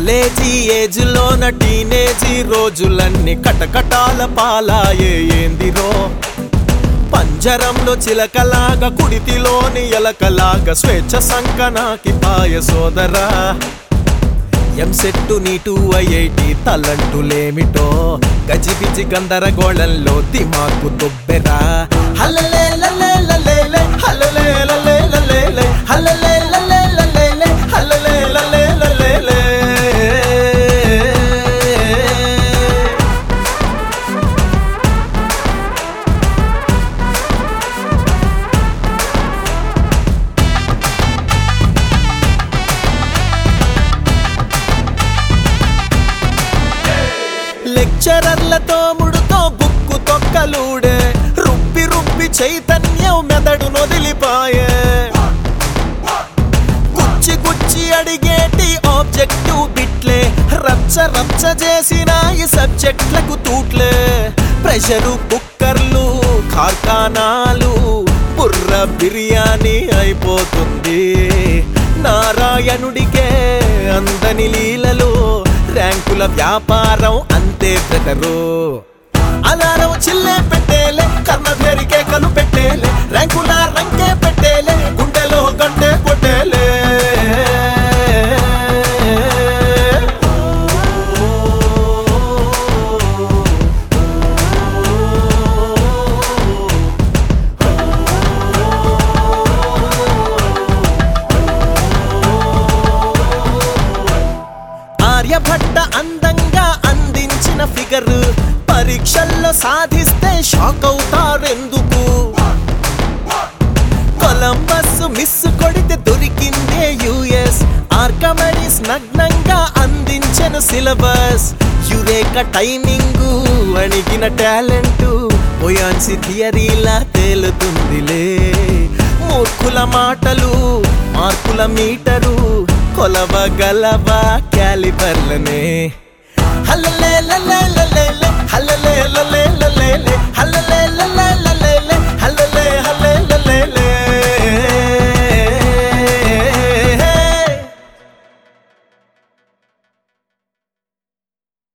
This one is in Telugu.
కాలేజీ ఏజ్ లోన టీనేజీ రోజులన్నీ కటకటాల పాలాయే ఏందిరో పంజరంలో చిలకలాగా కుడితిలోని ఎలకలాగా స్వేచ్ఛ సంకనాకి పాయ సోదరా ఎంసెట్టు నీటు ఐఐటి తలంటులేమిటో గజిబిజి గందరగోళంలో దిమాకు దుబ్బెరా హల్లలే లలే లలే లే, హల్లలే లలే లలే లే, హల్లలే లలే లలే లే, హల్లలే లలే లలే లే. లెక్చరర్లతో ముడుతో బుక్కు తొక్కలుడే రుబ్బి రుబ్బి చైతన్యం మెదడు నొదిలిపాయే గుచ్చి గుచ్చి అడిగేటి ఆబ్జెక్టివ్ బిట్లే రచ్చ రచ్చ చేసిన ఈ సబ్జెక్ట్లకు తూట్లే ప్రెషరు కుక్కర్లు కార్ఖానాలు బుర్ర బిర్యానీ అయిపోతుంది నారాయణుడికే అందని లీలలు ర్యాంకుల వ్యాపారం అంతే బ్రదరు అలారం చిల్లే పెట్టేలే కర్ణ పేరుకే కలు పెట్టేలే ర్యాంకుల రంకే పెట్టేలే గుండెలో గంటే కొట్టేలే ఆర్యభట్ట అందంగా అందించిన ఫిగర్ పరీక్షల్లో సాధిస్తే షాక్ అవుతారెందుకు కొలంబస్ మిస్ కొడితే దొరికిందే యుఎస్ ఆర్కమడిస్ నగ్నంగా అందించిన సిలబస్ యురేక టైమింగ్ అణిగిన టాలెంట్ పొయాన్సి థియరీలా తేలుతుందిలే మూర్ఖుల మాటలు మార్కుల మీటరు కొలవ గలవ క్యాలిబర్లనే హల్లలే లలే లలే